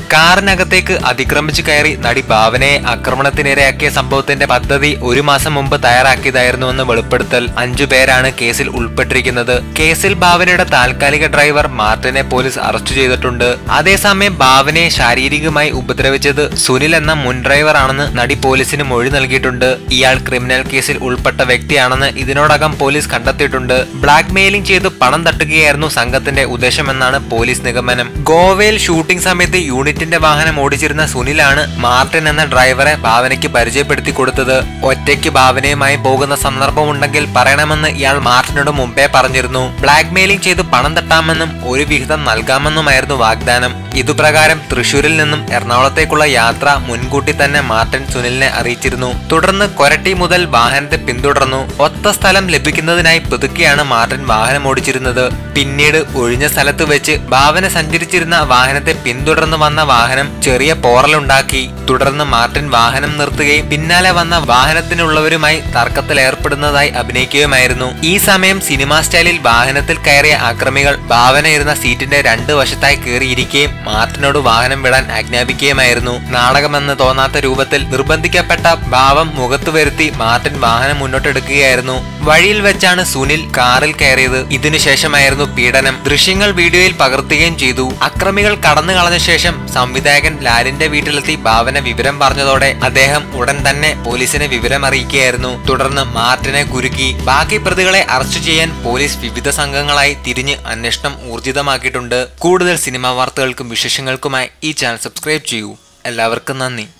കാറിനകത്തേക്ക് അതിക്രമിച്ചു കയറി നടി ഭാവനയെ ആക്രമണത്തിനിരയാക്കിയ സംഭവത്തിന്റെ പദ്ധതി ഒരു മാസം മുമ്പ് തയ്യാറാക്കിയതായിരുന്നുവെന്ന് വെളിപ്പെടുത്തൽ അഞ്ചു പേരാണ് കേസിൽ ഉൾപ്പെട്ടിരിക്കുന്നത് കേസിൽ ഭാവനയുടെ താൽക്കാലിക ഡ്രൈവർ മാർട്ടിനെ പോലീസ് അറസ്റ്റ് ചെയ്തിട്ടുണ്ട് അതേസമയം ഭാവനയെ ശാരീരികമായി ഉപദ്രവിച്ചത് സുനിൽ എന്ന മുൻ ഡ്രൈവറാണെന്ന് നടി പോലീസിന് മൊഴി നൽകിയിട്ടുണ്ട് ഇയാൾ ക്രിമിനൽ കേസിൽ ഉൾപ്പെട്ട വ്യക്തിയാണെന്ന് ഇതിനോടകം പോലീസ് കണ്ടെത്തിയിട്ടുണ്ട് ബ്ലാക്ക് മെയിലിംഗ് ചെയ്ത് പണം തട്ടുകയായിരുന്നു സംഘത്തിന്റെ ഉദ്ദേശമെന്നാണ് പോലീസ് നിഗമനം ഗോവയിൽ ഷൂട്ടിംഗ് സമയത്ത് യൂണിറ്റിന്റെ വാഹനം ഓടിച്ചിരുന്ന സുനിലാണ് മാർട്ടിൻ എന്ന ഡ്രൈവറെ ഭാവനയ്ക്ക് പരിചയപ്പെടുത്തി കൊടുത്തത് ഒറ്റയ്ക്ക് ഭാവനയുമായി പോകുന്ന സന്ദർഭമുണ്ടെങ്കിൽ പറയണമെന്ന് ഇയാൾ മാർട്ടിനോട് മുമ്പേ പറഞ്ഞിരുന്നു ബ്ലാക്ക് മെയിലിംഗ് ചെയ്ത് പണം തട്ടാമെന്നും ഒരു വിഹിതം നൽകാമെന്നുമായിരുന്നു വാഗ്ദാനം ഇതുപ്രകാരം തൃശൂരിൽ നിന്നും എറണാകുളത്തേക്കുള്ള യാത്ര മുൻകൂട്ടി തന്നെ മാർട്ടിൻ സുനിലിനെ അറിയിച്ചിരുന്നു തുടർന്ന് കൊരട്ടി മുതൽ വാഹനത്തെ പിന്തുടർന്നു ഒത്ത സ്ഥലം ലഭിക്കുന്നതിനായി പുതുക്കിയാണ് മാർട്ടിൻ വാഹനം ഓടിച്ചിരുന്നത് പിന്നീട് ഒഴിഞ്ഞ സ്ഥലത്ത് വെച്ച് ഭാവന സഞ്ചരിച്ചിരുന്ന വാഹനത്തെ പിന്തുടർന്ന് വന്ന വാഹനം ചെറിയ പോറലുണ്ടാക്കി തുടർന്ന് മാർട്ടിൻ വാഹനം നിർത്തുകയും പിന്നാലെ വന്ന വാഹനത്തിനുള്ളവരുമായി തർക്കത്തിലേർപ്പെടുന്നതായി അഭിനയിക്കുകയുമായിരുന്നു ഈ സമയം സിനിമാ സ്റ്റൈലിൽ വാഹനത്തിൽ കയറിയ ആക്രമികൾ ഭാവന ഇരുന്ന സീറ്റിന്റെ രണ്ട് വശത്തായി കയറിയിരിക്കുകയും മാർട്ടിനോട് വാഹനം വിടാൻ ആജ്ഞാപിക്കുകയുമായിരുന്നു നാടകമെന്ന് തോന്നാത്ത രൂപത്തിൽ നിർബന്ധിക്കപ്പെട്ട ഭാവം മുഖത്ത് വരുത്തി മാർട്ടിൻ വാഹനം മുന്നോട്ടെടുക്കുകയായിരുന്നു വഴിയിൽ വെച്ചാണ് സുനിൽ കാറിൽ കയറിയത് ഇതിനുശേഷമായിരുന്നു പീഡനം ദൃശ്യങ്ങൾ വീഡിയോയിൽ പകർത്തുകയും ചെയ്തു അക്രമികൾ കടന്നു കളഞ്ഞ ശേഷം സംവിധായകൻ ലാലിന്റെ വീട്ടിലെത്തി ഭാവന വിവരം പറഞ്ഞതോടെ അദ്ദേഹം ഉടൻ തന്നെ പോലീസിനെ വിവരം അറിയിക്കുകയായിരുന്നു തുടർന്ന് മാർട്ടിനെ കുരുക്കി ബാക്കി പ്രതികളെ അറസ്റ്റ് ചെയ്യാൻ പോലീസ് വിവിധ സംഘങ്ങളായി തിരിഞ്ഞ് അന്വേഷണം ഊർജിതമാക്കിയിട്ടുണ്ട് കൂടുതൽ സിനിമാ വാർത്തകൾക്കും വിശേഷങ്ങൾക്കുമായി ഈ ചാനൽ സബ്സ്ക്രൈബ് ചെയ്യൂ എല്ലാവർക്കും നന്ദി